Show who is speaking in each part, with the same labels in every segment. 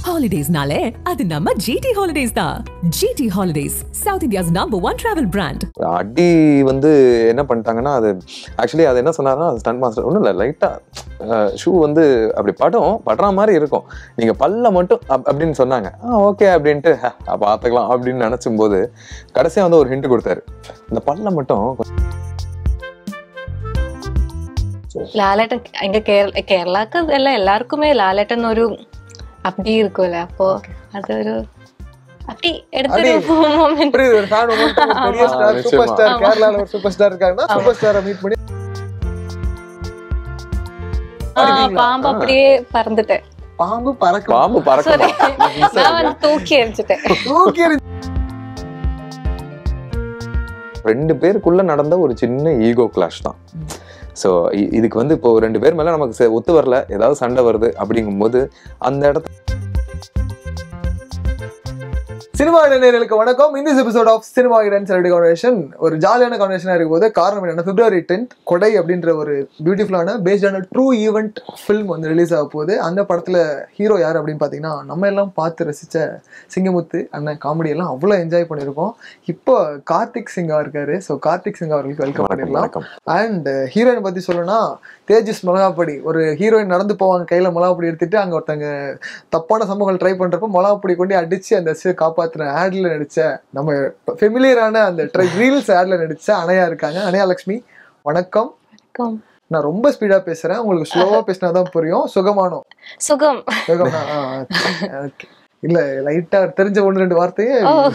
Speaker 1: ஹாலிடேஸ்னாலே அது நம்ம ஜிடி ஹாலிடேஸ் தான் GT holidays south India's number one travel brand
Speaker 2: அடி வந்து என்ன பண்ணிட்டாங்கன்னா அது ஆக்சுவலி அது என்ன சொன்னாருன்னா அது ஸ்டண்ட் மாஸ்டர் ஒன்றும் இல்லை லைட்டாக ஷூ வந்து அப்படி படும் படுற மாதிரி இருக்கும் நீங்கள் பல்ல மட்டும் அப் அப்படின்னு சொன்னாங்க ஆ ஓகே அப்படின்ட்டு "ஹ, பார்த்துக்கலாம் அப்படின்னு நினச்சும் போது கடைசியாக வந்து ஒரு ஹிண்ட் கொடுத்தாரு இந்த பல்ல மட்டும்
Speaker 3: ലാലേട്ടൻ എങ്ക കേരള കേരളക്ക് അല്ല എല്ലാവർക്കുമേ ലാലേട്ടൻ ഒരു അപ്പടി இருக்கும்ல அப்போ அது ஒரு அப்படி எடுത്തൊരു moment.
Speaker 4: புரியுது ஒரு ஃபேன் பெரிய
Speaker 2: ஆமா,
Speaker 4: ஸ்டார்
Speaker 2: நிச்சயமா.
Speaker 4: சூப்பர் ஸ்டார்
Speaker 3: ஆமா.
Speaker 4: கேரளால ஒரு சூப்பர் ஸ்டார் இருக்காங்கன்னா சூப்பர் ஸ்டாரை மீட் பண்ணி
Speaker 3: ஆ, பாம்பு அப்படியே பறந்துட்டேன்
Speaker 4: பாம்பு பறக்கும்
Speaker 2: பாம்பு பறக்குமா
Speaker 3: நான் வந்து தூக்கி எரிஞ்சிட்டேன்
Speaker 4: தூக்கி எறி-
Speaker 2: ரெண்டு பேருக்குள்ள நடந்த ஒரு சின்ன ஈகோ கிளாஷ் தான் ஸோ இதுக்கு வந்து இப்போ ரெண்டு பேர் மேல நமக்கு சே- ஒத்து வரல ஏதாவது சண்டை வருது அப்படிங்கும்போது அந்த இடத்துல
Speaker 4: சினிமா இளைஞர்களுக்கு வணக்கம் இந்த எபிசோட் ஆஃப் சினிமா இடன் செலிபிரிட்டி கான்வர்சேஷன் ஒரு ஜாலியான கான்வர்சேஷனா இருக்கும் போது காரணம் என்னன்னா பிப்ரவரி டென்த் கொடை அப்படின்ற ஒரு பியூட்டிஃபுல்லான பேஸ்டான ட்ரூ ஈவெண்ட் ஃபில்ம் வந்து ரிலீஸ் ஆக போகுது அந்த படத்துல ஹீரோ யார் அப்படின்னு பார்த்தீங்கன்னா நம்ம எல்லாம் பார்த்து ரசிச்ச சிங்கமுத்து அண்ணன் காமெடி எல்லாம் அவ்வளோ என்ஜாய் பண்ணியிருக்கோம் இப்போ கார்த்திக் சிங்கா இருக்காரு ஸோ கார்த்திக் சிங்கா அவர்களுக்கு வெல்கம்
Speaker 2: வணக்கம்
Speaker 4: பண்ணிடலாம்
Speaker 2: வணக்கம்
Speaker 4: அண்ட் ஹீரோயின் பத்தி சொல்லணும்னா தேஜஸ் மிளகாப்பொடி ஒரு ஹீரோயின் நடந்து போவாங்க கையில மிளகாப்பொடி எடுத்துட்டு அங்க ஒருத்தங்க தப்பான சம்பவங்கள் ட்ரை பண்றப்ப மிளகாப்பொடி கொண்டு அடிச்சு அந்த சீ காப்பாத்துன ஆட்ல நடிச்ச நம்ம ஃபெமிலியரான அந்த ட்ரை ரீல்ஸ் ஆட்ல நடிச்ச அணையா இருக்காங்க அணையா லக்ஷ்மி வணக்கம்
Speaker 3: வணக்கம்.
Speaker 4: நான் ரொம்ப ஸ்பீடா பேசுறேன் உங்களுக்கு ஸ்லோவா பேசினாதான் புரியும் சுகமானோ
Speaker 3: சுகம்
Speaker 4: சுகம்னா ஓகே இல்ல லைட்டா தெரிஞ்ச ஒன்று ரெண்டு வார்த்தையே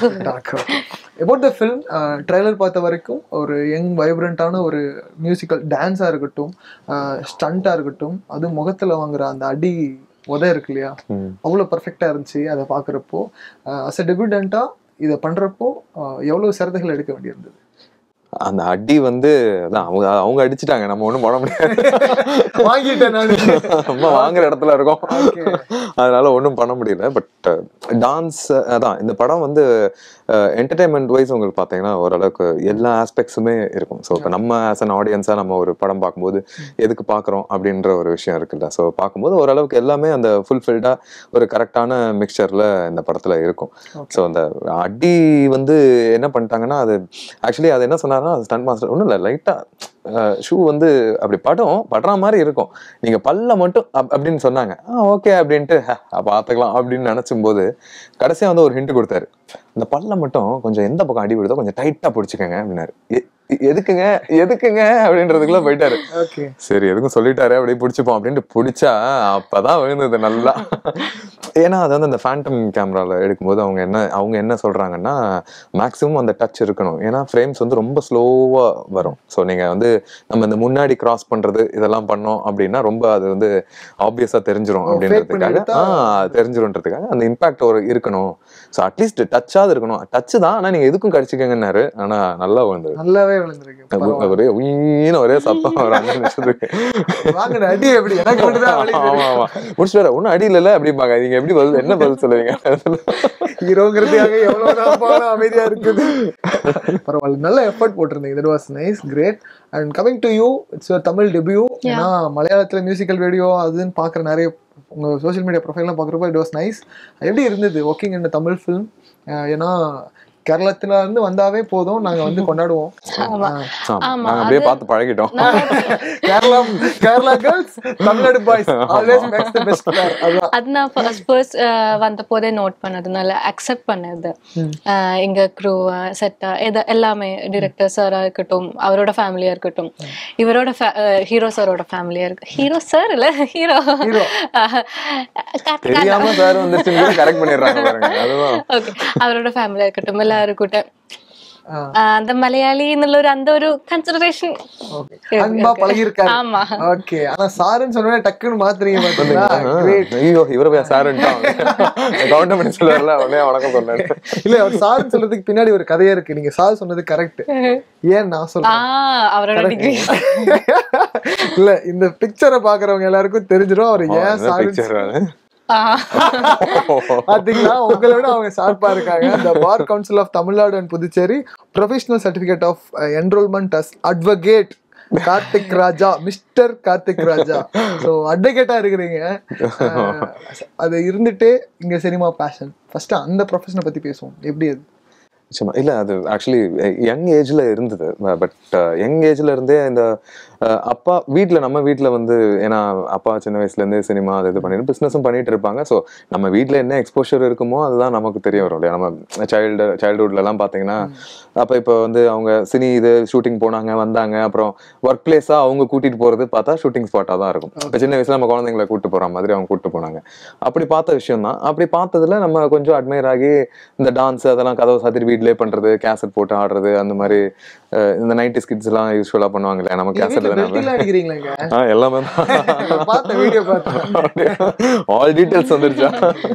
Speaker 4: அபவுட் த ஃபில்ம் ட்ரைலர் பார்த்த வரைக்கும் ஒரு யங் வைப்ரண்டான ஒரு மியூசிக்கல் டான்ஸாக இருக்கட்டும் ஸ்டண்ட்டாக இருக்கட்டும் அது முகத்தில் வாங்குற அந்த அடி உதை இருக்கு இல்லையா
Speaker 2: ம்.
Speaker 4: அவ்வளோ பர்ஃபெக்டாக இருந்துச்சு அதை பார்க்குறப்போ அஸ் அ டெபியூட்டண்ட்டாக இதை பண்ணுறப்போ எவ்வளோ சிரத்தைகள் எடுக்க வேண்டியிருந்தது
Speaker 2: அந்த அடி வந்து அதான் அவங்க அவங்க அடிச்சிட்டாங்க நம்ம ஒண்ணும் பண்ண முடியாது
Speaker 4: வாங்கிட்டேன் நான்
Speaker 2: நம்ம வாங்குற இடத்துல இருக்கோம்
Speaker 4: Okay.
Speaker 2: அதனால ஒண்ணும் பண்ண முடியல பட் டான்ஸ் அதான் இந்த படம் வந்து என்டர்டைன்மெண்ட் வைஸ் உங்களுக்கு பார்த்தீங்கன்னா ஓரளவுக்கு எல்லா ஆஸ்பெக்ட்ஸுமே இருக்கும் ஸோ இப்போ நம்ம ஆஸ் அன் ஆடியன்ஸாக நம்ம ஒரு படம் பார்க்கும்போது எதுக்கு பார்க்குறோம் அப்படின்ற ஒரு விஷயம் இருக்குல்ல ஸோ பார்க்கும்போது ஓரளவுக்கு எல்லாமே அந்த ஃபுல்ஃபில்டாக ஒரு கரெக்டான மிக்சரில் இந்த படத்தில் இருக்கும் ஸோ அந்த அடி வந்து என்ன பண்ணிட்டாங்கன்னா அது ஆக்சுவலி அது என்ன சொன்னாருன்னா அது ஸ்டண்ட் மாஸ்டர் ஒன்றும் இல்லை லைட்டாக ஷூ வந்து அப்படி படும் படுற மாதிரி இருக்கும் நீங்க பல்ல மட்டும் அப் அப்படின்னு சொன்னாங்க ஆ ஓகே அப்படின்ட்டு "ஹ, பார்த்துக்கலாம் அப்படின்னு நினைச்சும் போது கடைசியா வந்து ஒரு ஹிண்ட் கொடுத்தாரு இந்த பல்ல மட்டும் கொஞ்சம் எந்த பக்கம் அடி விடுதோ கொஞ்சம் டைட்டா பிடிச்சிக்கங்க அப்படின்னாரு "எ- எதுக்குங்க எதுக்குங்க அப்படின்றதுக்குள்ள போயிட்டாரு
Speaker 4: ஓகே
Speaker 2: சரி எதுக்கும் சொல்லிட்டாரு அப்படியே பிடிச்சிப்போம் அப்படின்ட்டு பிடிச்சா அப்பதான் விழுந்தது நல்லா ஏன்னா அது வந்து அந்த ஃபேண்டம் கேமரால எடுக்கும்போது அவங்க என்ன அவங்க என்ன சொல்றாங்கன்னா மேக்ஸிமம் அந்த டச் இருக்கணும் ஏன்னா ஃப்ரேம்ஸ் வந்து ரொம்ப ஸ்லோவா வரும் ஸோ நீங்க வந்து நம்ம இந்த முன்னாடி கிராஸ் பண்றது இதெல்லாம் பண்ணோம் அப்படின்னா ரொம்ப அது வந்து ஆப்வியஸா தெரிஞ்சிரும்
Speaker 4: ஓ, fake பண்ணி
Speaker 2: அப்படின்றதுக்காக
Speaker 4: எடுத்தா-
Speaker 2: ஆ தெரிஞ்சிரும்ன்றதுக்காக அந்த இம்பாக்ட் ஒரு இருக்கணும் ஸோ அட்லீஸ்ட் டச்சாவது இருக்கணும் டச் தான் ஆனா நீங்க எதுக்கும் கடிச்சிக்கங்கன்னாரு ஆனா நல்லா விழுந்தது
Speaker 4: நல்லாவே விழுந்திருக்கு பரவாயில்ல.
Speaker 2: ஒரே உயின்னு ஒரே சத்தம் ஒரு அஞ்சு நிமிஷத்துக்கு
Speaker 4: வாங்கின அடி எப்படி எனக்கு மட்டும்தான் வலிக்குது.
Speaker 2: ஆமா ஆமா முடிச்சுட்டு வர ஒன்னும் அடி இல்ல அப்படிம்பாங்க நீங்க எப்படி பதில் என்ன பதில் சொல்லுவீங்க
Speaker 4: ஹீரோங்கிறதுக்காக எவ்வளவுதான் பாடம் அமைதியா இருக்குது பரவாயில்ல நல்ல எஃபர்ட் போட்டிருந்தீங்க that was nice great and coming to you it's your Tamil debut ஏன்னா மலையாளத்துல மியூசிக்கல் வீடியோ அதுன்னு பாக்குற நிறைய உங்க சோஷியல் மீடியா ப்ரொஃபைல்லாம் பாக்குறப்போ இட் வாஸ் நைஸ் எப்படி இருந்தது ஒர்க்கிங் இன் தமிழ் ஃபிலிம் ஏன்னா கேரளத்துல இருந்து வந்தாவே போதும் நாங்க வந்து கொண்டாடுவோம்
Speaker 3: ஆமா.
Speaker 2: ஆமா,
Speaker 3: ஆமா,
Speaker 2: நாங்க அப்படியே
Speaker 3: அது-
Speaker 2: பார்த்து பழகிட்டோம்
Speaker 4: Kerala Kerala girls Tamil Nadu boys always makes the best அதுதான்
Speaker 3: அது நான் ஃபர்ஸ்ட் ஃபர்ஸ்ட் வந்த போதே நோட் பண்ணதுனால அக்செப்ட் பண்ணது அஹ் எங்க க்ரூ செட்டா இது எல்லாமே டிரெக்டர் சாரா இருக்கட்டும் அவரோட ஃபேமிலியா இருக்கட்டும் இவரோட ஹீரோ சாரோட ஃபேமிலியா இருக்கு ஹீரோ சார் இல்ல ஹீரோ
Speaker 4: Hero.
Speaker 2: தெரியாம சார் வந்துருச்சுன்னு கரெக்ட் பண்ணிடுறாங்க பாருங்க அதுதான்
Speaker 3: ஓகே அவரோட ஃபேமிலியா இருக்கட்டும் எல்லாரும் கூட
Speaker 4: ஆ.
Speaker 3: அஹ் அந்த மலையாளி എന്നുള്ള ഒരു அந்த ஒரு கன்சிடரேஷன்
Speaker 4: Okay. அன்பா பழகிருக்காரு
Speaker 3: ஆமா
Speaker 4: ஓகே ஆனா சாருன்னு சொன்னோட டக்குன்னு மாத்துறீங்க பாத்தீங்களா கிரேட்
Speaker 2: ஐயோ இவர சாருன்ட்டான் கவுண்டர் பண்ணி சொல்லுவார்ல உடனே வணக்கம் சொன்னாரு
Speaker 4: இல்ல அவர் சாருன்னு சொல்றதுக்கு பின்னாடி ஒரு கதையே இருக்கு நீங்க சார் சொன்னது கரெக்ட் ஏன் நான் சொல்றேன்
Speaker 3: ஆஹ் அவரோட டிகிரி
Speaker 4: இல்ல இந்த பிக்சரை பாக்குறவங்க எல்லாருக்கும் தெரிஞ்சிடும் அவர் ஏன் சாரு
Speaker 2: பிக்சர்
Speaker 4: பாத்தீங்களா உங்களை விட அவங்க ஷார்ப்பா இருக்காங்க இந்த bar council of Tamil Nadu and Puducherry professional certificate of enrolment as advocate Karthik Raja mister Karthik Raja so அட்வொகேட்டா இருக்கிறீங்க அஹ், அது இருந்துட்டு இங்க சினிமா பேஷன் ஃபர்ஸ்ட் அந்த ப்ரொஃபஷனை பத்தி பேசுவோம் எப்படி அது
Speaker 2: நிச்சயமா இல்ல அது ஆக்சுவலி யங் ஏஜ்ல இருந்தது பட் யங் ஏஜ்ல இருந்தே இந்த அஹ், அப்பா வீட்ல நம்ம வீட்ல வந்து ஏன்னா அப்பா சின்ன வயசுல இருந்தே சினிமா அது இது பண்ணிட்டு பிசினஸும் பண்ணிட்டு இருப்பாங்க ஸோ நம்ம வீட்ல என்ன எக்ஸ்போஷர் இருக்குமோ அதுதான் நமக்கு தெரிய வரும் இல்லையா நம்ம சைல்டு சைல்டுஹுட்ல எல்லாம் பாத்தீங்கன்னா அப்ப இப்போ வந்து அவங்க சினி இது ஷூட்டிங் போனாங்க வந்தாங்க அப்புறம் ஒர்க் பிளேஸா அவங்க கூட்டிட்டு போறது பார்த்தா ஷூட்டிங் ஸ்பாட்டா தான் இருக்கும் இப்ப சின்ன வயசுல நம்ம குழந்தைங்களை கூட்டு போற மாதிரி அவங்க கூட்டு போனாங்க அப்படி பார்த்த விஷயம் தான் அப்படி பார்த்ததுல நம்ம கொஞ்சம் அட்மையர் ஆகி இந்த டான்ஸ் அதெல்லாம் கதவை சாத்திட்டு வீட்லயே பண்றது கேசட் போட்டு ஆடுறது அந்த மாதிரி அஹ், இந்த நைன்டி ஸ்கிட்ஸ் எல்லாம் யூஸ்வலா பண்ணுவாங்க இல்லையா நம்ம கேசட்
Speaker 4: பெல்ட்லாம் அடிக்கிறீங்களாங்க
Speaker 2: ஆ எல்லாமே
Speaker 4: பார்த்த வீடியோ பார்த்தேன்
Speaker 2: ஆல் டீடைல்ஸ் வந்துருச்சா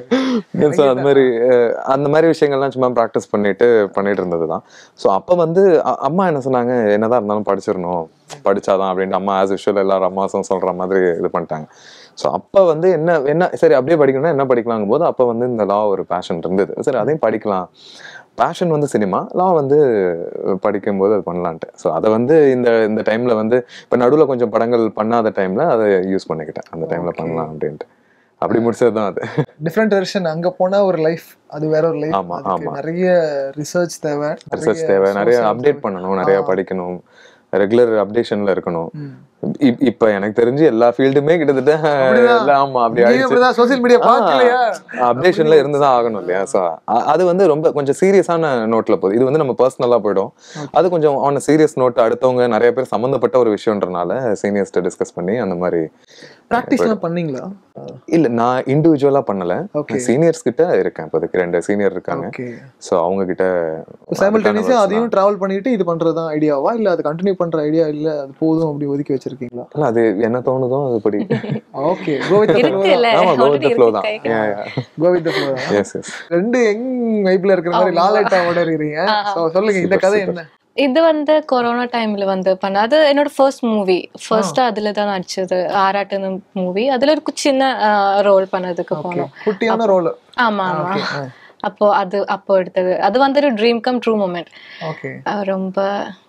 Speaker 2: ஸோ அந்த மாதிரி அஹ், அந்த மாதிரி விஷயங்கள்லாம் சும்மா ப்ராக்டிஸ் பண்ணிட்டு பண்ணிட்டு இருந்தது தான் ஸோ அப்போ வந்து அ- அம்மா என்ன சொன்னாங்க என்னதான் இருந்தாலும் படிச்சிடணும் படிச்சாதான் அப்படின்ட்டு அம்மா ஆஸ் யூஷுவல் எல்லாரும் அம்மாசும் சொல்ற மாதிரி இது பண்ணிட்டாங்க ஸோ அப்போ வந்து என்ன என்ன சரி அப்படியே படிக்கணும்னா என்ன படிக்கலாங்கும் போது அப்போ வந்து இந்த லா ஒரு பேஷன் இருந்தது சரி அதையும் படிக்கலாம் பேஷன் வந்து சினிமா லா வந்து படிக்கும்போது அது பண்ணலான்ட்டு ஸோ அதை வந்து இந்த இந்த டைம்ல வந்து இப்போ நடுவில் கொஞ்சம் படங்கள் பண்ணாத டைம்ல அதை யூஸ் பண்ணிக்கிட்டேன் அந்த டைம்ல பண்ணலாம் அப்படின்ட்டு அப்படி முடிச்சது தான் அது
Speaker 4: டிஃப்ரெண்ட் வெர்ஷன் அங்க போனா ஒரு லைஃப் அது வேற ஒரு லைஃப்
Speaker 2: ஆமா, ஆமா.
Speaker 4: நிறைய ரிசர்ச் தேவை
Speaker 2: ரிசர்ச் தேவை நிறைய அப்டேட் பண்ணணும் நிறைய படிக்கணும் ரெகுலர் அப்டேஷன்ல இருக்கணும் இப்- இப்ப எனக்கு தெரிஞ்சு எல்லா ஃபீல்டுமே கிட்டத்தட்ட எல்லாம் ஆமா அப்படி ஆயிடுச்சு
Speaker 4: சோசியல் மீடியா பார்க்கலையா
Speaker 2: அப்டேஷன்ல இருந்து தான் ஆகணும் இல்லையா ஸோ அது வந்து ரொம்ப கொஞ்சம் சீரியஸான நோட்ல போகுது இது வந்து நம்ம பர்சனலா போயிடும் அது கொஞ்சம் ஆன் சீரியஸ் நோட் அடுத்தவங்க நிறைய பேர் சம்மந்தப்பட்ட ஒரு விஷயம்ன்றனால சீனியர்ஸ்ட டிஸ்கஸ் பண்ணி அந்த மாதிரி
Speaker 4: ப்ராக்டிஸ்லாம் பண்ணீங்களா
Speaker 2: இல்ல நான் இண்டிவிஜுவலா பண்ணல
Speaker 4: Okay.
Speaker 2: சீனியர்ஸ் கிட்ட இருக்கேன் இப்போதைக்கு ரெண்டு சீனியர் இருக்காங்க
Speaker 4: ஓகே
Speaker 2: ஸோ அவங்க கிட்ட
Speaker 4: சைமல்டேனியஸா அதையும் டிராவல் பண்ணிட்டு இது பண்றதுதான் ஐடியாவா இல்ல அது கண்டினியூ பண்ற ஐடியா இல்ல அது போதும் அப்படி ஒதுக்கி வச்சிருக்கீங்களா
Speaker 2: இல்ல, அது என்ன தோணுதோ அதுபடி
Speaker 4: ஓகே கோ வித்
Speaker 3: இருக்குல்ல
Speaker 2: ஆமா கோ
Speaker 3: already
Speaker 2: ஃப்ளோ
Speaker 3: இருக்கு
Speaker 2: தான்
Speaker 3: கை-
Speaker 4: go with flow
Speaker 2: yes yes
Speaker 4: ரெண்டு யங் வைப்ல இருக்கிற மாதிரி லாலைட்டாவோட இருக்கிறீங்க சோ சொல்லுங்க இந்த கதை என்ன
Speaker 3: இது வந்து கொரோனா டைம்ல வந்து பண்ண அது என்னோட ஃபர்ஸ்ட் மூவி ஃபர்ஸ்ட் அதுல தான் நடிச்சது ஆராட்டுன மூவி அதுல ஒரு கு- சின்ன ரோல் பண்ணதுக்கு போனோம்
Speaker 4: குட்டியான ரோல்
Speaker 3: ஆமா ஆமா அப்போ அது அப்போ எடுத்தது அது வந்து ஒரு dream come true moment
Speaker 4: okay
Speaker 3: ரொம்ப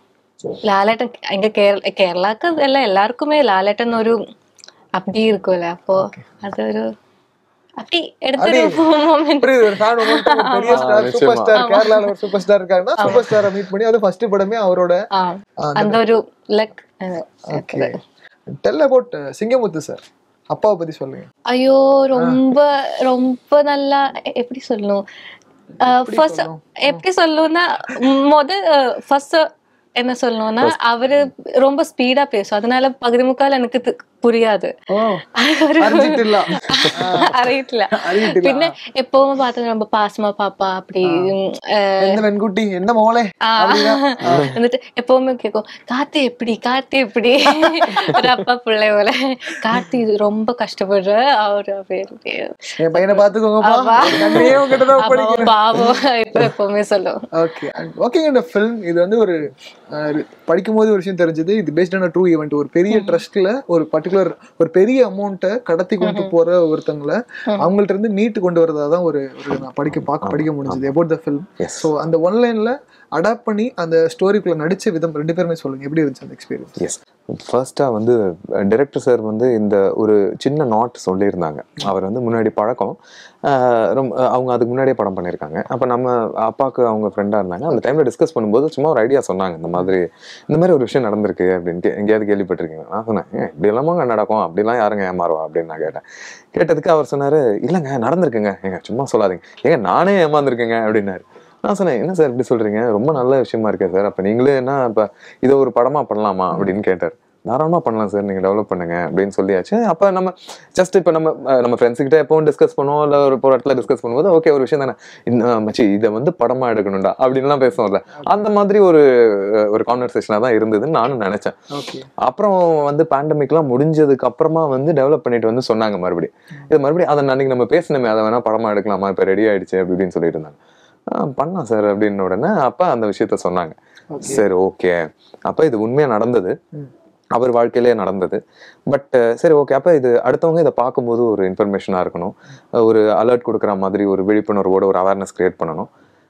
Speaker 3: லாலேட்டன் எங்க கேரள കേരളക്ക് എല്ലാം എല്ലാവർക്കുമേ ലാലേട്ടൻ ഒരു அப்படி இருக்கும்ல அப்போ அது ஒரு அப்படி எடுத்த மூமெண்ட்
Speaker 4: புரியுது ஒரு ஃபேன் பெரிய ஸ்டார் சூப்பர் ஸ்டார் கேரளால ஒரு சூப்பர் ஸ்டார் இருக்காங்கன்னா சூப்பர் ஸ்டாரை மீட் பண்ணி அது ஃபர்ஸ்ட் படமே அவரோட
Speaker 3: அந்த ஒரு luck
Speaker 4: okay tell about Singamuthu sir அப்பாவை பத்தி சொல்லுங்க
Speaker 3: ஐயோ ரொம்ப ரொம்ப நல்லா எ- எப்படி சொல்லணும் ஃபர்ஸ்ட் எப்படி சொல்லணும்னா முத ஃபர்ஸ்ட் என்ன சொல்லணும்னா அவரு ரொம்ப ஸ்பீடா பேசும் அதனால பகுதி முக்கால் எனக்கு தி- புரியாது
Speaker 4: ஓ
Speaker 3: ஒரு-
Speaker 4: അറിഞ്ഞിട്ടില്ല
Speaker 3: അറിയിട്ടില്ല
Speaker 4: അറിയിട്ടില്ല.
Speaker 3: പിന്നെ എപ്പോഴും പാത്രം ரொம்ப பாசமா பாப்பா அப்படி ഉം, ഏഹ്,
Speaker 4: என்ன வெண்குட்டி என்ன மோளே
Speaker 3: ஆ. എന്നിട്ട് எப்பவுமே கேட்கும் கார்த்தி எப்படி கார்த்தி எப்படி ஒரு அப்பா பிள்ளை போல கார்த்தி ரொம்ப கஷ்டப்படுற அவரு பேரு
Speaker 4: என் பையனை பாத்துக்கோங்கப்பா
Speaker 3: ஆமா.
Speaker 4: கண்ணையே உங்ககிட்ட தான் ஒப்படைக்கிறேன்
Speaker 3: பாவம் இப்ப எப்பவுமே சொல்லுவோம்
Speaker 4: ஓகே ஓகே இந்த ஃபிலிம் இது வந்து ஒரு அஹ், படிக்கும்போது ஒரு விஷயம் தெரிஞ்சது இது பேஸ்ட் ஆன் ட்ரூ ஈவெண்ட் ஒரு பெரிய ட்ரஸ்ட்ல ஒரு பர்டிகுலர் ஒரு பெரிய அமௌண்ட்டை கடத்தி கொண்டு போற ஒருத்தங்கள அவங்கள்ட்ட இருந்து மீட்டு கொண்டு வரதா தான் ஒரு ஒரு நான் படிக்க பார்க்க படிக்க முடிஞ்சது about the film
Speaker 2: Yes.
Speaker 4: So அந்த ஒன்லைன்ல அடாப்ட் பண்ணி அந்த ஸ்டோரிக்குள்ள நடிச்ச விதம் ரெண்டு பேருமே சொல்லுங்க எப்படி இருந்துச்சு அந்த எக்ஸ்பீரியன்ஸ்
Speaker 2: எஸ் ஃபர்ஸ்டாக வந்து டைரக்டர் சார் வந்து இந்த ஒரு சின்ன நாட் சொல்லியிருந்தாங்க அவர் வந்து முன்னாடி பழக்கம் ஆஹ் ரொம்ப அவங்க அதுக்கு முன்னாடியே படம் பண்ணியிருக்காங்க அப்போ நம்ம அப்பாவுக்கு அவங்க ஃப்ரெண்டாக இருந்தாங்க அந்த டைமில் டிஸ்கஸ் பண்ணும்போது சும்மா ஒரு ஐடியா சொன்னாங்க இந்த மாதிரி இந்த மாதிரி ஒரு விஷயம் நடந்திருக்கு அப்படின்ட்டு எங்கேயாவது கேள்விப்பட்டிருக்கீங்க நான் சொன்னேன் "ஏன், இப்படி எல்லாமாங்க நடக்கும் அப்படிலாம் யாருங்க ஏமாறுவா அப்படின்னு நான் கேட்டேன் கேட்டதுக்கு அவர் சொன்னார் இல்லைங்க நடந்திருக்குங்க ஏங்க சும்மா சொல்லாதீங்க ஏங்க நானே ஏமாந்துருக்கேங்க அப்படின்னாரு நான் சொன்னேன் என்ன சார் இப்படி சொல்றீங்க ரொம்ப நல்ல விஷயமா இருக்கே சார் அப்ப நீங்களே என்ன இப்ப இதை ஒரு படமா பண்ணலாமா அப்படின்னு கேட்டார் தாராளமா பண்ணலாம் சார் நீங்க டெவலப் பண்ணுங்க அப்படின்னு சொல்லியாச்சு அப்ப நம்ம ஜஸ்ட் இப்ப நம்ம அஹ், நம்ம ஃப்ரெண்ட்ஸ் கிட்ட எப்பவும் டிஸ்கஸ் பண்ணுவோம் இல்ல ஒரு ஒரு இடத்துல டிஸ்கஸ் பண்ணும்போது ஓகே ஒரு விஷயம் தானே இந்த மச்சி இதை வந்து படமா எடுக்கணும்டா அப்படின்லாம் பேசுவோம்ல அந்த மாதிரி ஒரு அஹ், ஒரு கான்வர்சேஷனா தான் இருந்ததுன்னு நானும் நினைச்சேன்
Speaker 4: ஓகே
Speaker 2: அப்புறம் வந்து பேண்டமிக்லாம் முடிஞ்சதுக்கு அப்புறமா வந்து டெவலப் பண்ணிட்டு வந்து சொன்னாங்க மறுபடியும் இது மறுபடியும் அதை அன்னைக்கு நம்ம பேசினோமே அதை வேணா படமா எடுக்கலாமா இப்போ ரெடி ஆயிடுச்சு அப்படி இப்படின்னு சொல்லிட்டு இருந்தாங்க "ஆ, பண்ணலாம் சார் அப்படின்னு உடனே அப்ப அந்த விஷயத்த சொன்னாங்க சரி ஓகே அப்ப இது உண்மையா நடந்தது அவர் வாழ்க்கையிலே நடந்தது பட் சரி ஓகே அப்ப இது அடுத்தவங்க இதை பார்க்கும்போது ஒரு இன்ஃபர்மேஷனா இருக்கணும் ஒரு அலர்ட் கொடுக்குற மாதிரி ஒரு விழிப்புணர்வோட ஒரு அவேர்னஸ் கிரியேட் பண்ணணும்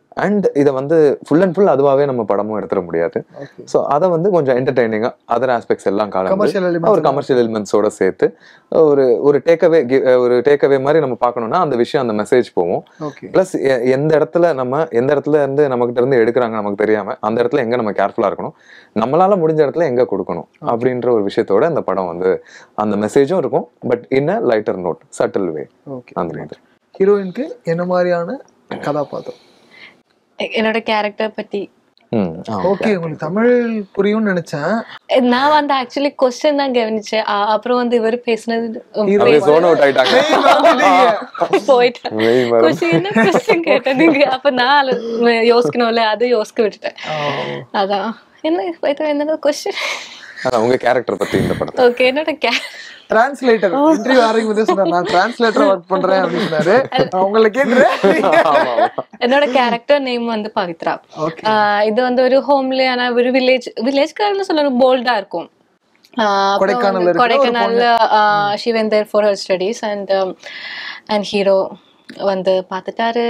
Speaker 2: அண்ட் இதை வந்து ஃபுல் அண்ட் ஃபுல் அதுவாகவே நம்ம படமும் எடுத்துட முடியாது
Speaker 4: ஓகே
Speaker 2: ஸோ அதை வந்து கொஞ்சம் என்டர்டைனிங்காக அதர் ஆஸ்பெக்ட்ஸ் எல்லாம் கலந்து
Speaker 4: கமர்ஷியல்
Speaker 2: ஒரு
Speaker 4: எலிமெண்ட்
Speaker 2: கமர்ஷியல் எலிமெண்ட்ஸோட சேர்த்து ஒரு ஒரு டேக்அவே ஒரு டேக்அவே மாதிரி நம்ம பார்க்கணும்னா அந்த விஷயம் அந்த மெசேஜ் போகும்
Speaker 4: ஓகே
Speaker 2: ப்ளஸ் எந்த இடத்துல நம்ம எந்த இடத்துல இருந்து நம்மகிட்ட இருந்து எடுக்கிறாங்க நமக்கு தெரியாம அந்த இடத்துல எங்க நம்ம கேர்ஃபுல்லா இருக்கணும் நம்மளால முடிஞ்ச இடத்துல எங்க கொடுக்கணும் அப்படின்ற ஒரு விஷயத்தோட அந்த படம் வந்து அந்த மெசேஜும் இருக்கும் but in a lighter note subtle way
Speaker 4: okay
Speaker 2: அந்த மாதிரி
Speaker 4: ஹீரோயினுக்கு என்ன மாதிரியான கதாபாத்திரம்
Speaker 3: எ- என்னோட கேரக்டர் பத்தி
Speaker 2: ம் ஆ,
Speaker 4: ஓகே உங்களுக்கு தமிழ் புரியும்னு நினைச்சேன்
Speaker 3: நான் வந்து ஆக்சுவலி கொஸ்டின் தான் கவனிச்சேன் அ- அப்புறம் வந்து இவர் பேசினது
Speaker 2: அப்படியே zone out ஆயிட்டாங்க
Speaker 3: போயிட்டேன்
Speaker 2: மெய் மறந்து.
Speaker 3: கொஸ்டின் என்ன கொஸ்டின் கேட்டேன் நீங்க அப்ப நான் அல- யோசிக்கணும்ல அது யோசிக்க விட்டுட்டேன் அதான் என்ன போயிட்டு என்னது கொஸ்டின்
Speaker 2: அதான் உங்க கேரக்டர் பத்தி இந்த படத்தை
Speaker 3: ஓகே என்னோட கே
Speaker 4: டிரான்ஸ்லேட்டர் இன்டர்வியூ ஆரம்பிக்கும் போதே சொன்னார் நான் டிரான்ஸ்லேட்டர் ஒர்க் பண்றேன் அப்படின்னு சொன்னாரு நான் உங்களை கேட்டுறேன்
Speaker 3: என்னோட கேரக்டர் நேம் வந்து பவித்ரா
Speaker 4: ஓகே
Speaker 3: ஆஹ் இது வந்து ஒரு ஹோம்லி ஆனா ஒரு வில்லேஜ் வில்லேஜ் கேர்ள்னு சொல்லணும் போல்டா இருக்கும் ஆஹ் அப்புறம்
Speaker 4: கொடைக்கானல்ல
Speaker 3: வந்து
Speaker 4: இருக்கிற ஒரு
Speaker 3: கொடைக்கானல்ல she went there for her studies and and hero வந்து பார்த்துட்டாரு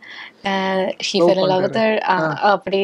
Speaker 3: ஷீ ஃபெல் இன் லவ் அப்படி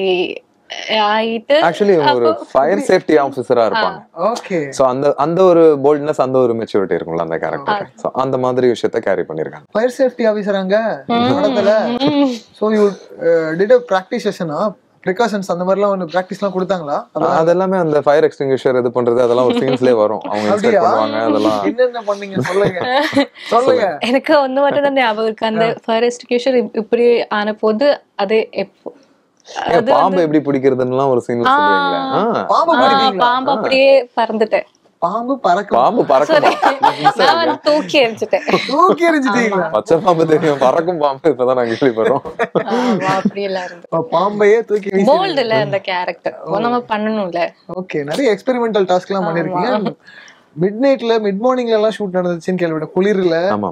Speaker 3: ஆயிட்டு
Speaker 2: ஆக்சுவலி ஒரு ஃபயர் சேஃப்டி ஆஃபீஸரா இருப்பாங்க
Speaker 4: ஓகே
Speaker 2: சோ அந்த அந்த ஒரு போல்ட்னஸ் அந்த ஒரு மெச்சூரிட்டி இருக்கும்ல அந்த கேரக்டர் சோ அந்த மாதிரி விஷயத்த கேரி பண்ணிருக்காங்க
Speaker 4: ஃபயர் சேஃப்டி ஆபீசர் அங்க படத்துல so you did a practice செஷனா ப்ரிகாஷன்ஸ் அந்த மாதிரிலாம் ஒன்று ப்ராக்டிஸ்லாம் கொடுத்தாங்களா அதான்
Speaker 2: அதெல்லாமே அந்த ஃபயர் எக்ஸ்டிங்யூஷர் இது பண்றது அதெல்லாம் ஒரு சீன்ஸ்லயே வரும் அவங்க இன்ஸ்ட்ரக்ட்
Speaker 4: அப்படியா
Speaker 2: பண்ணுவாங்க அதெல்லாம்
Speaker 4: என்னென்ன பண்ணீங்க சொல்லுங்க சொல்லுங்க
Speaker 3: எனக்கு ஒண்ணு மட்டும் தான் ஞாபகம் இருக்கு அந்த ஃபயர் எஸ்டிகேஷன் இப்படி ஆன போது அது எப்போ
Speaker 2: ஏன் பாம்பு எப்படி பிடிக்கிறதுன்னு ஒரு சீன் சொல்லுவீங்களே ஆ,
Speaker 4: பாம்பு
Speaker 3: ஆஹ்
Speaker 4: பிடிப்பீங்களா
Speaker 3: பாம்பு அப்படியே பறந்துட்டேன்
Speaker 4: பாம்பு பறக்கும்
Speaker 2: பாம்பு பறக்குமா
Speaker 3: நான் வந்து தூக்கி எரிஞ்சிட்டேன்
Speaker 4: தூக்கி எறிஞ்சிட்டீங்களா
Speaker 2: பச்சை பாம்பு தெரியும் பறக்கும் பாம்பு இப்பதான் நாங்க கேள்விப்படுறோம்
Speaker 3: ஆமா, அப்படி எல்லாம் இருந்து
Speaker 4: அப்ப பாம்பையே தூக்கி வீசி
Speaker 3: போல்டு இல்ல அந்த கேரக்டர் நம்ம பண்ணணும்ல
Speaker 4: ஓகே நிறைய எக்ஸ்பெரிமெண்டல் டாஸ்க் எல்லாம் பண்ணிருக்கீங்க மிட் நைட்ல மிட் மார்னிங்ல எல்லாம் ஷூட் நடந்துச்சுன்னு கேள்விப்பட்டேன் குளிர்ல
Speaker 2: ஆமா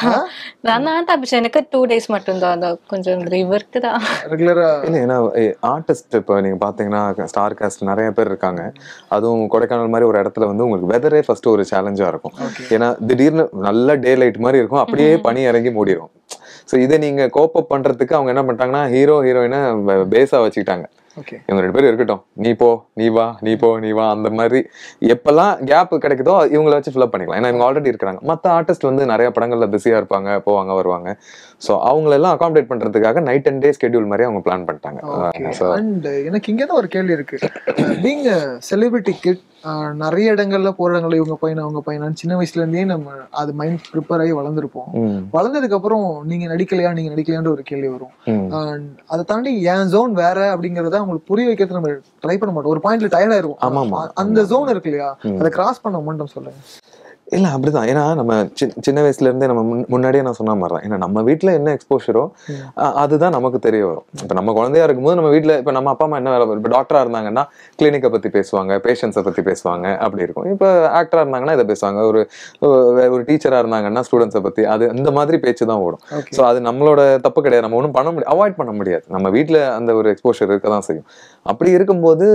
Speaker 3: நான் தான் தப்பிச்சேன் எனக்கு டூ டேஸ் மட்டும் தான் அந்த கொஞ்சம் ரிவர்க்கு தான்
Speaker 4: ரெகுலரா
Speaker 2: இல்ல ஏன்னா ஆர்டிஸ்ட் இப்போ நீங்க பாத்தீங்கன்னா ஸ்டார் காஸ்ட் நிறைய பேர் இருக்காங்க அதுவும் கொடைக்கானல் மாதிரி ஒரு இடத்துல வந்து உங்களுக்கு வெதரே ஃபர்ஸ்ட் ஒரு சேலஞ்சா இருக்கும் ஏன்னா திடீர்னு நல்ல டே லைட் மாதிரி இருக்கும் அப்படியே பனி இறங்கி மூடிடும் ஸோ இதை நீங்க கோப் அப் பண்றதுக்கு அவங்க என்ன பண்ணிட்டாங்கன்னா ஹீரோ ஹீரோயினை பேஸா வச்சுக்கிட்டாங்க
Speaker 4: ஓகே
Speaker 2: இவங்க ரெண்டு பேரும் இருக்கட்டும் நீ போ நீ வா நீ போ நீ வா அந்த மாதிரி எப்பெல்லாம் கேப் கிடைக்குதோ இவங்கள வச்சு ஃபில்அப் பண்ணிக்கலாம் ஏன்னா இவங்க ஆல்ரெடி இருக்கிறாங்க மற்ற ஆர்டிஸ்ட் வந்து நிறைய படங்கள்ல பிஸியா இருப்பாங்க போவாங்க வருவாங்க ஸோ அவங்களெல்லாம் அகாமடேட் பண்றதுக்காக நைட் அண்ட் டே ஸ்கெடியூல் மாதிரி அவங்க பிளான் பண்ணிட்டாங்க ஸோ
Speaker 4: அண்ட் எனக்கு இங்க தான் ஒரு கேள்வி இருக்கு பீங் செலிபிரிட்டி கிட் நிறைய இடங்கள்ல போற இடங்கள்ல இவங்க பையன் அவங்க பையன் சின்ன வயசுல இருந்தே நம்ம அது மைண்ட் ப்ரிப்பேர் ஆகி வளர்ந்துருப்போம் வளர்ந்ததுக்கு அப்புறம் நீங்க நடிக்கலையா நீங்க நடிக்கலையான்ற ஒரு கேள்வி வரும் And அதை தாண்டி என் ஜோன் வேற அப்படிங்கறத அவங்களுக்கு புரிய வைக்கிறது நம்ம ட்ரை பண்ண மாட்டோம் ஒரு பாயிண்ட்ல டயர்ட் ஆயிருவோம்
Speaker 2: ஆமாமா.
Speaker 4: அ- அந்த ஜோன் இருக்கு இல்லையா அதை கிராஸ் பண்ண மட்டும் சொல்லுங்க
Speaker 2: இல்ல அப்படிதான் ஏன்னா நம்ம சி- சின்ன வயசுல இருந்தே நம்ம முன்- முன்னாடியே நான் சொன்ன மாதிரி தான் ஏன்னா நம்ம வீட்ல என்ன எக்ஸ்போஷரோ அதுதான் நமக்கு தெரிய வரும் இப்ப நம்ம குழந்தையா இருக்கும்போது நம்ம வீட்ல இப்ப நம்ம அப்பா அம்மா என்ன வேலை இப்ப டாக்டரா இருந்தாங்கன்னா கிளினிக்கை பத்தி பேசுவாங்க பேஷண்ட்ஸை பத்தி பேசுவாங்க அப்படி இருக்கும் இப்ப ஆக்டரா இருந்தாங்கன்னா இதை பேசுவாங்க ஒரு ஒரு- ஒரு டீச்சரா இருந்தாங்கன்னா ஸ்டூடெண்ட்ஸை பத்தி அது இந்த மாதிரி பேச்சு தான் ஓடும்
Speaker 4: ஓகே
Speaker 2: ஸோ அது நம்மளோட தப்பு கிடையாது நம்ம ஒன்றும் பண்ண முடியாது அவாய்ட் பண்ண முடியாது நம்ம வீட்டில் அந்த ஒரு எக்ஸ்போஷர் இருக்க தான் செய்யும் அப்படி இருக்கும்போது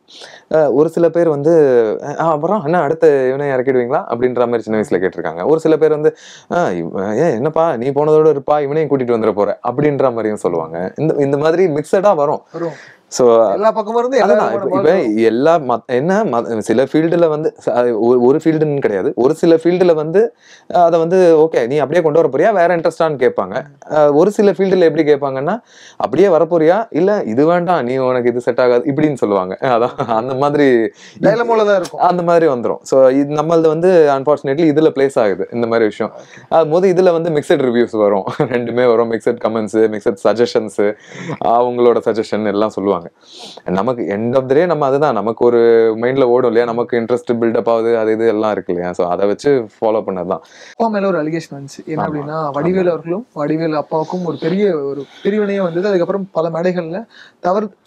Speaker 2: அஹ், ஒரு சில பேர் வந்து அஹ், அப்புறம் என்ன அடுத்த இவனை இறக்கிடுவீங்களா அப்படின்ற மாதிரி சின்ன வயசுல கேட்டிருக்காங்க ஒரு சில பேர் வந்து "அஹ், இவ- ஏன் என்னப்பா நீ போனதோட இருப்பா இவனையும் கூட்டிட்டு வந்துட போற அப்படின்ற மாதிரியும் சொல்லுவாங்க இந்த இந்த மாதிரி மிக்சடா வரும்
Speaker 4: வரும்
Speaker 2: ஸோ
Speaker 4: எல்லா பக்கமும் இருந்து எல்லா
Speaker 2: அதுதான் இப்ப-
Speaker 4: விதமான
Speaker 2: இப்ப எல்லா மத்- என்ன மத்- சில ஃபீல்டுல வந்து ச- அது ஒரு- ஒரு ஃபீல்டுன்னு கிடையாது ஒரு சில ஃபீல்டுல வந்து அஹ், அதை வந்து ஓகே நீ அப்படியே கொண்டு வர போறியா வேற இன்ட்ரெஸ்டான்னு கேட்பாங்க அஹ், ஒரு சில ஃபீல்டுல எப்படி கேட்பாங்கன்னா அப்படியே வரப்போறியா இல்ல இது வேண்டாம் நீ உனக்கு இது செட் ஆகாது இப்படின்னு சொல்லுவாங்க அதான் அந்த மாதிரி
Speaker 4: டைலமோல தான் இருக்கும்
Speaker 2: அந்த மாதிரி வந்துரும் ஸோ இது நம்மளது வந்து அன்பார்ச்சுனேட்லி இதுல பிளேஸ் ஆகுது இந்த மாதிரி விஷயம் போது இதுல வந்து மிக்சட் ரிவ்யூஸ் வரும் ரெண்டுமே வரும் மிக்சட் கமெண்ட்ஸ் மிக்சட் சஜஷன்ஸ் அவங்களோட சஜஷன் எல்லாம் சொல்லுவாங்க நமக்கு எண்ட் ஆஃப் த டே நம்ம அதுதான் நமக்கு ஒரு மைண்ட்ல ஓடும் இல்லையா நமக்கு இன்ட்ரெஸ்ட் பில்டப் ஆகுது அது இது எல்லாம் இருக்கு இல்லையா ஸோ அதை வச்சு ஃபாலோ பண்ணதுதான்
Speaker 4: அப்பா மேல ஒரு அலிகேஷன் வந்துச்சு என்ன அப்படின்னா வடிவேலு அவர்களும் வடிவேலு அப்பாவுக்கும் ஒரு பெரிய ஒரு பிரிவினையே வந்தது அதுக்கப்புறம் பல மேடைகள்ல தவறு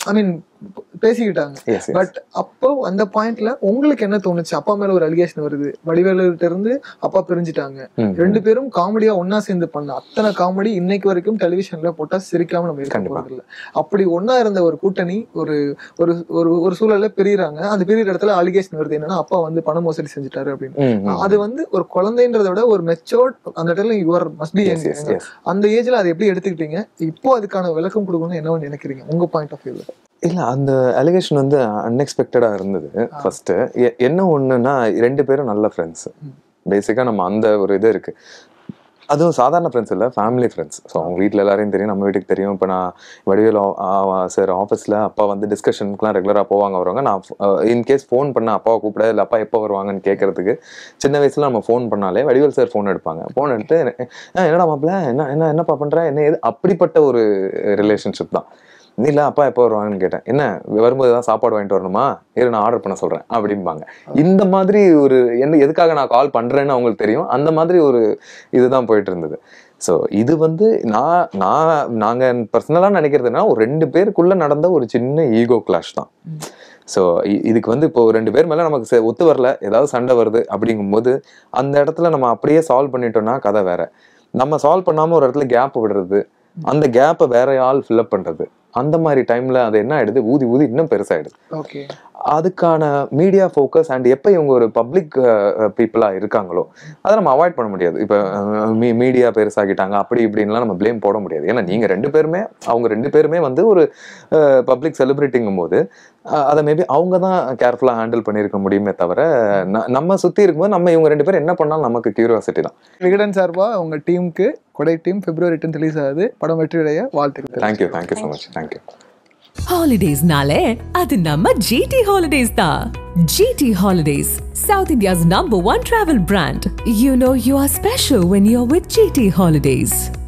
Speaker 4: ஐ மீன் பேசிக்கிட்டாங்க
Speaker 2: Yes, yes.
Speaker 4: பட் அப்போ அந்த பாயிண்ட்ல உங்களுக்கு என்ன தோணுச்சு அப்பா மேல ஒரு அலிகேஷன் வருது வடிவேலுகிட்ட இருந்து அப்பா பிரிஞ்சுட்டாங்க
Speaker 2: ம்.
Speaker 4: ரெண்டு பேரும் காமெடியா ஒண்ணா சேர்ந்து பண்ண அத்தனை காமெடி இன்னைக்கு வரைக்கும் டெலிவிஷன்ல போட்டா சிரிக்காம நம்ம இருக்க
Speaker 2: கண்டிப்பா.
Speaker 4: போறது இல்ல அப்படி ஒண்ணா இருந்த ஒரு கூட்டணி ஒரு ஒரு ஒரு ஒரு சூழல்ல பிரியறாங்க அந்த பிரியற இடத்துல அலிகேஷன் வருது என்னன்னா அப்பா வந்து பண மோசடி செஞ்சுட்டாரு அப்படின்னு
Speaker 2: ம், ம்.
Speaker 4: அது வந்து ஒரு குழந்தைன்றதை விட ஒரு மெச்சோர்ட் அந்த இடத்துல your must be
Speaker 2: Yes, yes, yes.
Speaker 4: அந்த ஏஜ்ல அதை எப்படி எடுத்துக்கிட்டீங்க இப்போ அதுக்கான விளக்கம் கொடுக்கணும்னு என்ன நினைக்கிறீங்க உங்க பாயிண்ட் ஆஃப் வியூல
Speaker 2: இல்ல அந்த அலிகேஷன் வந்து அன்எக்ஸ்பெக்டடா இருந்தது ஃபர்ஸ்ட் என்ன ஒண்ணுன்னா ரெண்டு பேரும் நல்ல ஃப்ரெண்ட்ஸ் பேசிக்கா நம்ம அந்த ஒரு இது இருக்கு அதுவும் சாதாரண ஃப்ரெண்ட்ஸ் இல்லை ஃபேமிலி ஃப்ரெண்ட்ஸ் ஸோ அவங்க வீட்டில் எல்லாரையும் தெரியும் நம்ம வீட்டுக்கு தெரியும் இப்போ நான் வடிவேல் சார் ஆஃபீஸில் அப்பா வந்து டிஸ்கஷனுக்குலாம் ரெகுலராக போவாங்க வருவாங்க நான் இன்கேஸ் ஃபோன் பண்ண அப்பாவை கூப்பிட இல்லை அப்பா எப்போ வருவாங்கன்னு கேட்கறதுக்கு சின்ன வயசுல நம்ம ஃபோன் பண்ணாலே வடிவேல் சார் ஃபோன் எடுப்பாங்க ஃபோன் எடுத்து "அஹ், என்னடா மாப்பிள்ள என்ன என்ன என்னப்பா பண்ற என்ன ஏது அப்படிப்பட்ட ஒரு ரிலேஷன்ஷிப் தான் நீ இல்லை அப்பா எப்போ வருவாங்கன்னு கேட்டேன் என்ன வரும்போது தான் சாப்பாடு வாங்கிட்டு வரணுமா இரு நான் ஆர்டர் பண்ண சொல்றேன் அப்படிம்பாங்க இந்த மாதிரி ஒரு என்ன எதுக்காக நான் கால் பண்றேன்னு அவங்களுக்கு தெரியும் அந்த மாதிரி ஒரு இதுதான் போயிட்டு இருந்தது ஸோ இது வந்து நான் நான் நாங்கள் பர்சனலாக நினைக்கிறதுனா ஒரு ரெண்டு பேருக்குள்ள நடந்த ஒரு சின்ன ஈகோ கிளாஷ் தான் ஸோ இதுக்கு வந்து இப்போ ரெண்டு பேர் மேலே நமக்கு சே- ஒத்து வரல ஏதாவது சண்டை வருது அப்படிங்கும்போது அந்த இடத்துல நம்ம அப்படியே சால்வ் பண்ணிட்டோம்னா கதை வேற நம்ம சால்வ் பண்ணாம ஒரு இடத்துல கேப் விடுறது அந்த கேப்பை வேற ஆள் ஃபில்அப் பண்றது அந்த மாதிரி டைம்ல அது என்ன ஆயிடுது ஊதி ஊதி இன்னும் பெருசாயிடுது
Speaker 4: ஓகே
Speaker 2: அதுக்கான மீடியா ஃபோக்கஸ் அண்ட் எப்போ இவங்க ஒரு பப்ளிக் பீப்புளாக இருக்காங்களோ அதை நம்ம அவாய்ட் பண்ண முடியாது இப்போ மீடியா பெருசாகிட்டாங்க அப்படி இப்படின்லாம் நம்ம ப்ளேம் போட முடியாது ஏன்னா நீங்கள் ரெண்டு பேருமே அவங்க ரெண்டு பேருமே வந்து ஒரு பப்ளிக் செலிபிரிட்டிங்கும் போது அஹ், அதை மேபி அவங்க தான் கேர்ஃபுல்லாக ஹேண்டில் பண்ணியிருக்க முடியுமே தவிர ந- நம்ம சுற்றி இருக்கும்போது நம்ம இவங்க ரெண்டு பேரும் என்ன பண்ணாலும் நமக்கு கியூரியாசிட்டி தான்
Speaker 4: விகடன் சார்பா உங்க டீமுக்கு கொடை டீம் பிப்ரவரி டென்த் ரிலீஸ் ஆகுது படம் வெற்றியடைய வாழ்த்துக்கள்
Speaker 2: thank you thank you so much thank you
Speaker 1: Holidays-நாலே அது நம்ம GT Holidays தான். GT Holidays, South India's number one travel brand. You know you are special when you're with GT Holidays.